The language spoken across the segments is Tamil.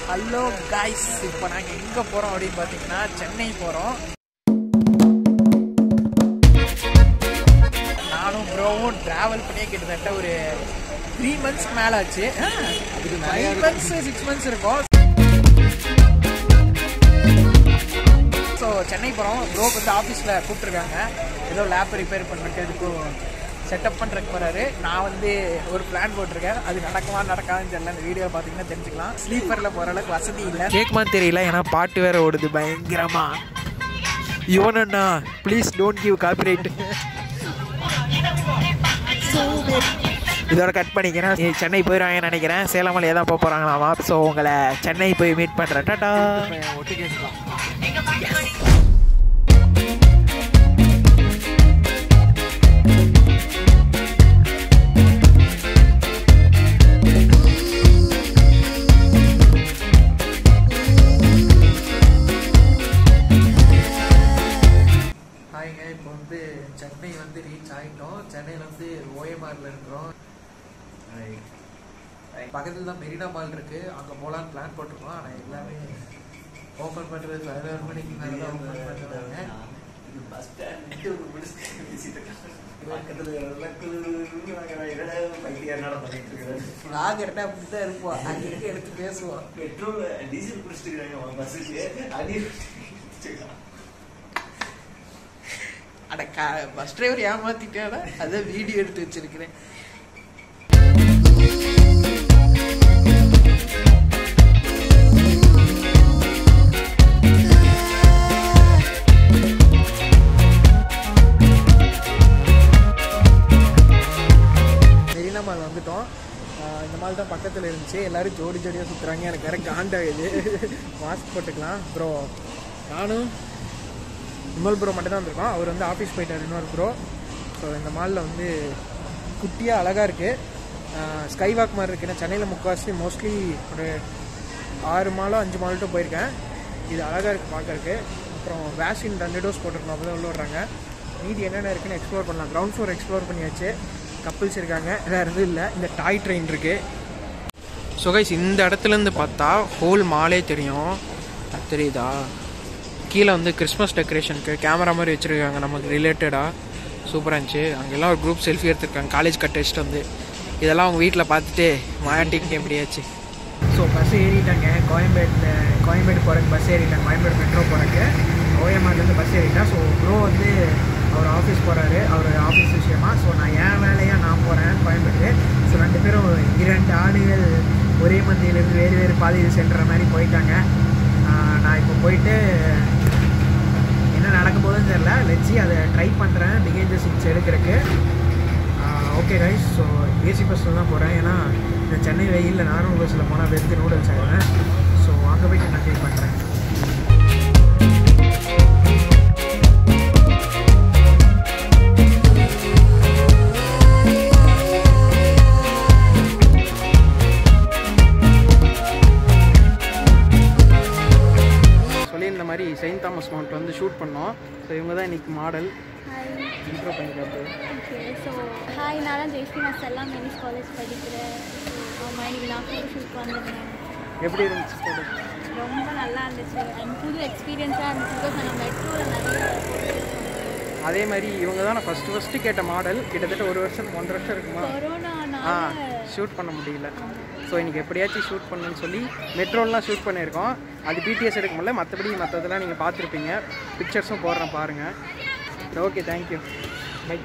ஹலோ காய்ஸ் இப்போ நாங்கள் எங்கே போகிறோம் அப்படின்னு பார்த்தீங்கன்னா சென்னை போகிறோம் நானும் ப்ரோவும் ட்ராவல் பண்ணி கிட்டத்தட்ட ஒரு த்ரீ மந்த்ஸ்க்கு மேலே ஆச்சு இது ஃபைவ் மந்த்ஸ் சிக்ஸ் மந்த்ஸ் இருக்கும் ஸோ சென்னை போகிறோம் ப்ரோக்கு வந்து ஆஃபீஸில் கூப்பிட்ருக்காங்க ஏதோ லேப் ரிப்பேர் பண்ணுறதுக்கு எதுக்கும் செட்டப் பண்ணுறதுக்கு போகிறாரு நான் வந்து ஒரு பிளான் போட்டிருக்கேன் அது நடக்குமா நடக்காதுன்னு தெரியல இந்த வீடியோ பார்த்தீங்கன்னா தெரிஞ்சுக்கலாம் ஸ்லீப்பரில் போகிற அளவுக்கு வசதி இல்லை கேட்குமா தெரியல ஏன்னா பாட்டு வேற ஓடுது பயங்கரமா யுவனண்ணா ப்ளீஸ் டோன்ட் கிவ் காப்பிரைட் இதோட கட் பண்ணிக்கிறேன் நீ சென்னை போயிடுவாங்கன்னு நினைக்கிறேன் சேலமலையே தான் போக போகிறாங்களாமா ஸோ உங்களை சென்னை போய் மீட் பண்ணுறேன் டாட்டா ஒட்டு கேட்கலாம் ஹாய்ங்க இப்போ வந்து சென்னை வந்து ரீச் ஆகிட்டோம் சென்னையில் வந்து ஓஎம்ஆரில் இருக்கிறோம் பக்கத்தில் தான் மெரினா மால் இருக்கு அங்கே போகலான்னு பிளான் போட்டிருக்கோம் ஆனால் எல்லாமே ஓப்பன் பண்ணுறது பதினோரு மணிக்கு மேலே தான் ஓப்பன் பண்ணுறாங்க நான் கரெக்டாக அப்படி தான் இருப்போம் அங்கே இருக்க எடுத்து பேசுவோம் பெட்ரோல் டீசல் குடிச்சிட்டு பஸ்ஸுக்கு அடி அட கா பஸ் டிரைவர் ஏமாத்திட்டேனா அதான் வீடியோ எடுத்து வச்சிருக்கிறேன் மெரினா மால் வந்துட்டோம் ஆஹ் இந்த மால் தான் பக்கத்தில் இருந்துச்சு எல்லாரும் ஜோடி ஜோடியாக சுற்றுறாங்க எனக்கு வேற காண்டாகுது மாஸ்க் போட்டுக்கலாம் அப்புறம் நானும் விமல் ப்ரோ மட்டும் தான் வந்திருக்கோம் அவர் வந்து ஆஃபீஸ் போயிட்டார் இன்னொரு ப்ரோ ஸோ இந்த மாலில் வந்து குட்டியாக அழகாக இருக்குது ஸ்கை வாக் மாதிரி இருக்குது நான் சென்னையில் முக்கால்வாசி மோஸ்ட்லி ஒரு ஆறு மாலோ அஞ்சு மால்ட்டும் போயிருக்கேன் இது அழகாக இருக்குது பார்க்கறதுக்கு அப்புறம் வேக்சின் ரெண்டு டோஸ் போட்டிருக்கோம் அப்போ தான் உள்ள விட்றாங்க மீதி என்னென்ன இருக்குன்னு எக்ஸ்ப்ளோர் பண்ணலாம் கிரவுண்ட் ஃப்ளோர் எக்ஸ்ப்ளோர் பண்ணியாச்சு கப்பிள்ஸ் இருக்காங்க வேறு எதுவும் இல்லை இந்த டாய் ட்ரெயின் இருக்குது ஸோ கைஸ் இந்த இடத்துலேருந்து பார்த்தா ஹோல் மாலே தெரியும் அது தெரியுதா கீழே வந்து கிறிஸ்மஸ் டெக்கரேஷனுக்கு கேமரா மாதிரி வச்சுருக்காங்க நமக்கு ரிலேட்டடாக சூப்பராக இருந்துச்சு அங்கெல்லாம் ஒரு குரூப் செல்ஃபி எடுத்திருக்காங்க காலேஜ் கட் வச்சுட்டு வந்து இதெல்லாம் அவங்க வீட்டில் பார்த்துட்டு மாட்டிக்கிட்டு எப்படியாச்சு ஸோ பஸ் ஏறிட்டாங்க கோயம்பேட்டில் கோயம்பேடு போகிறக்கு பஸ் ஏறிட்டாங்க கோயம்பேடு மெட்ரோ போகிறக்கு ஓஎம்ஆர்லேருந்து பஸ் ஏறிட்டேன் ஸோ ப்ரோ வந்து அவர் ஆஃபீஸ் போகிறாரு அவர் ஆஃபீஸ் விஷயமா ஸோ நான் என் வேலையாக நான் போகிறேன் கோயம்பேடு ஸோ ரெண்டு பேரும் இரண்டு ஆடுகள் ஒரே மந்தையிலேருந்து வேறு வேறு பாதையில் சென்ற மாதிரி போயிட்டாங்க ஆஹ் நான் இப்போ போயிட்டு என்ன நடக்க போகுதுன்னு தெரில லெட்ஸி அதை ட்ரை பண்ணுறேன் பிகேஜ் சீட்ஸ் எடுக்கிறதுக்கு ஓகே ரைஸ் ஸோ ஏசி பஸ்ஸில் தான் போகிறேன் ஏன்னா இந்த சென்னை வெயிலில் நார்மல் பஸ்ஸில் போனால் வெறுத்து நூடுல்ஸ் ஆகிடுவேன் ஸோ அங்கே போயிட்டு நான் ட்ரை பண்ணுறேன் சொல்லியிருந்த மாதிரி செயின்ட் தாமஸ் மவுண்ட் வந்து ஷூட் பண்ணோம் ஸோ இவங்க தான் இன்னைக்கு மாடல் ஹாய் இன்ட்ரோ பண்ணிக்காப்பு ஓகே ஸோ ஹாய் நான் தான் ஜெயஸ்ரீ நான் செல்லாம் மெனிஸ் காலேஜ் படிக்கிறேன் ஆமாம் இன்னைக்கு நான் ஃபோட்டோ ஷூட் வந்திருந்தேன் எப்படி இருந்துச்சு photo? ரொம்ப நல்லா இருந்துச்சு அண்ட் புது எக்ஸ்பீரியன்ஸாக இருந்துச்சு பிகாஸ் நான் மெட்ரோவில் நிறைய அதே மாதிரி இவங்க தான் நான் ஃபஸ்ட்டு ஃபஸ்ட்டு கேட்ட மாடல் கிட்டத்தட்ட ஒரு வருஷம் ஒன்றரை வருஷம் இருக்குமா ஆ கொரோனானால ஷூட் பண்ண முடியல ஸோ இன்றைக்கி எப்படியாச்சும் ஷூட் பண்ணுன்னு சொல்லி மெட்ரோலாம் ஷூட் பண்ணியிருக்கோம் அது பிடிஎஸ் எடுக்க முடியல மற்றபடி மற்றதெல்லாம் நீங்கள் பார்த்துருப்பீங்க பிக்சர்ஸும் போடுறேன் பாருங்கள் okay thank you bye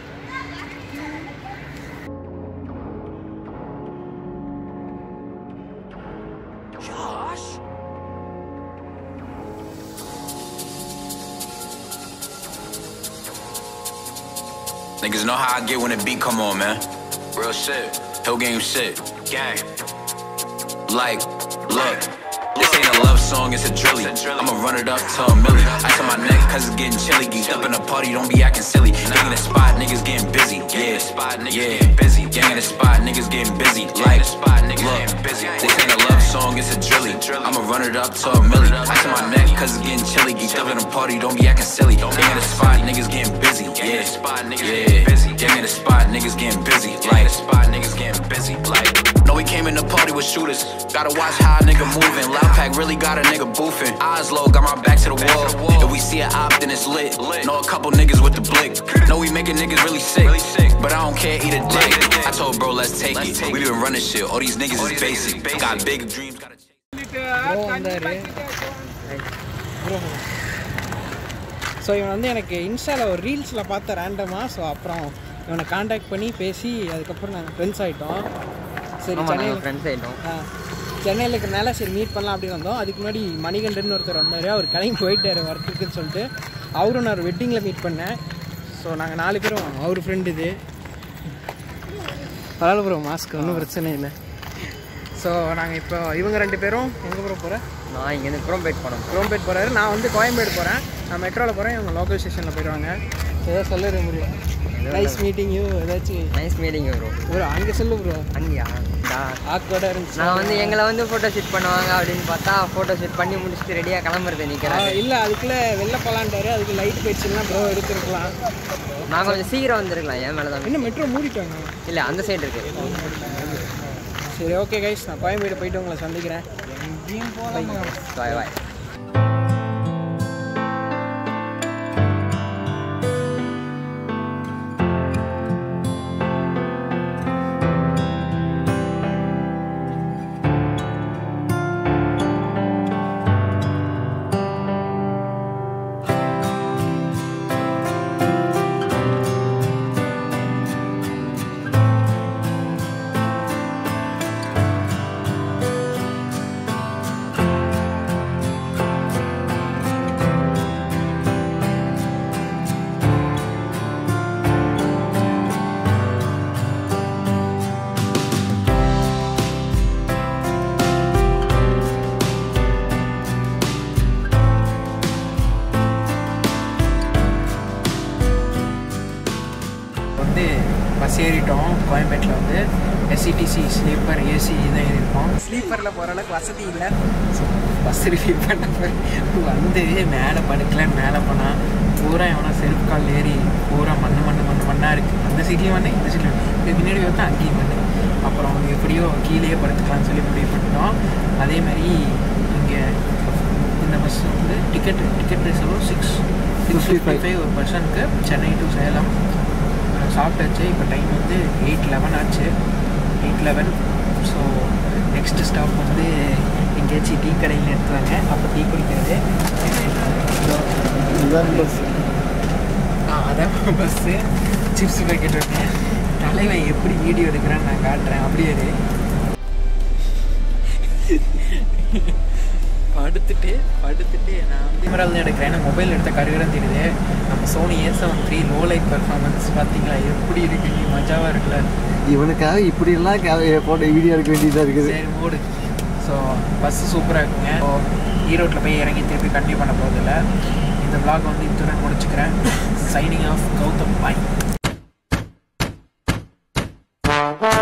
Niggas know how I get when the beat come on, man. Real shit. Hill game shit. Gang. Like, look. This ain't a love song, it's a drilly. I'ma run it up to a milli. Ice on my neck, cause it's getting chilly. Geeked up in the party, don't be acting silly. Gang in the spot, niggas getting busy. Yeah, spot, niggas yeah. busy. Gang in the spot, niggas getting busy. Like, spot, niggas look. busy. This ain't a love song, it's a drilly. I'ma run it up to a milli. Ice on my neck, cause it's getting chilly. Geeked up in the party, don't be acting silly. Gang in the spot, niggas getting busy. Yeah, spot, niggas yeah. busy. Gang in the spot, niggas getting busy. Like, spot, niggas getting busy. Like, No, we came in the party with shooters. Gotta watch how a nigga moving. Loud pack really got a nigga boofing. Eyes low, got my back to the wall. If we see an op, then it's lit. Know a couple niggas with the blick. Know we making niggas really sick. But I don't care, eat a dick. I told bro, let's take it. We been running shit. All these niggas is basic. Got big dreams, gotta chase. Bro வந்தார் ப்ரோ ஸோ இவன் வந்து எனக்கு இன்ஸ்டாவில் ஒரு ரீல்ஸில் பார்த்த ரேண்டமாக ஸோ அப்புறம் இவனை காண்டாக்ட் பண்ணி பேசி அதுக்கப்புறம் நாங்கள் ஃப்ரெண்ட்ஸ் ஆகிட்டோம் சரி சென்னையில் ஃப்ரெண்ட்ஸ் ஆகிட்டோம் ஆ சென்னையில் இருக்கிறனால சரி மீட் பண்ணலாம் அப்படின்னு வந்தோம் அதுக்கு முன்னாடி மணிகண்டன் ஒருத்தர் வந்தார் அவர் கிளம்பி போயிட்டார் ஒர்க்குன்னு சொல்லிட்டு அவரும் நான் ஒரு வெட்டிங்கில் மீட் பண்ணேன் ஸோ நாங்கள் நாலு பேரும் அவர் ஃப்ரெண்டு இது பரவாயில்ல ப்ரோ மாஸ்க் ஒன்றும் பிரச்சனை இல்லை ஸோ நாங்கள் இப்போ இவங்க ரெண்டு பேரும் எங்கே ப்ரோ போகிறேன் நான் இங்கேருந்து குரோம்பேட் போனோம் குரோம்பேட் போகிறாரு நான் வந்து கோயம்பேடு போகிறேன் நான் மெட்ரோவில் போகிறேன் இவங்க லோக்கல் ஸ்டேஷனில் போயிடுவாங்க ஏதோ சொல்ல முடியும் நைஸ் மீட்டிங் யூ ஏதாச்சும் நைஸ் மீட்டிங் ப்ரோ ப்ரோ அங்கே சொல்லு ப்ரோ அங்கேயா ஆக்வர்டாக இருந்துச்சு நான் வந்து எங்களை வந்து ஃபோட்டோ ஷூட் பண்ணுவாங்க அப்படின்னு பார்த்தா ஃபோட்டோ ஷூட் பண்ணி முடிச்சுட்டு ரெடியாக கிளம்புறது நிற்கிறேன் இல்லை அதுக்குள்ளே வெளில போகலான்ட்டாரு அதுக்கு லைட் போயிடுச்சுன்னா ப்ரோ எடுத்துருக்கலாம் நான் கொஞ்சம் சீக்கிரம் வந்திருக்கலாம் என் மேலே தான் என்ன மெட்ரோ மூடிட்டாங்க இல்லை அந்த சைடு இருக்கு சரி ஓகே கைஸ் நான் கோயம்பேடு போயிட்டு உங்களை சந்திக்கிறேன் பாய் பாய் வந்து பஸ் ஏறிட்டோம் கோயம்பேட்டில் வந்து எஸ்சிடிசி ஸ்லீப்பர் ஏசி இதான் ஏறிருக்கோம் ஸ்லீப்பரில் போகிற அளவுக்கு வசதி இல்லை ஸோ பஸ் ரிவ்யூ பண்ண போய் வந்து மேலே படுக்கலன்னு மேலே போனால் பூரா எவனா செருப்பு கால் ஏறி பூரா மண்ணு மண்ணு மண்ணு மண்ணாக இருக்குது அந்த சீட்லேயும் மண்ணு இந்த சீட்லையும் இது பின்னாடி பார்த்தா அங்கேயும் மண்ணு அப்புறம் எப்படியோ கீழேயே படுத்துக்கலாம்னு சொல்லி முடிவு பண்ணிட்டோம் அதே மாதிரி இங்கே இந்த பஸ் வந்து டிக்கெட் டிக்கெட் ப்ரைஸ் எவ்வளோ சிக்ஸ் சிக்ஸ் ஃபிஃப்டி ஃபைவ் ஒரு பர்சனுக்கு சென்னை டு சேலம் அஹ் சாப்பிட்டாச்சு இப்போ டைம் வந்து எயிட் லெவன் ஆச்சு eight eleven so next stop வந்து எங்கேயாச்சும் டீ கடையில் நிறுத்துவாங்க அப்போ டீ குடிக்கிறது பஸ் ஆ அதான் பஸ்ஸு சிப்ஸ் பேக்கெட் இருக்கேன் தலைவன் எப்படி வீடியோ எடுக்கிறான்னு நான் காட்டுறேன் அப்படியே இரு. படுத்துட்டு படுத்துட்டு நான் வந்து கேமராவில் தான் எடுக்கிறேன் ஏன்னா மொபைல் எடுத்த கருவிரம் தெரியுது நம்ம Sony A seven three low light performance பார்த்தீங்களா எப்படி இருக்கு நீ மஜாவாக இருக்குல்ல இவனுக்காக இப்படி எல்லாம் போட்டு வீடியோ எடுக்க வேண்டியதா இருக்குது சரி மூடு ஸோ பஸ்ஸு சூப்பராக இருக்குங்க ஸோ ஈரோட்டில் போய் இறங்கி திருப்பி கண்டினியூ பண்ண போகிறதில்ல இந்த vlog வந்து இத்துடன் முடிச்சுக்கிறேன் சைனிங் ஆஃப் கௌதம் பாய்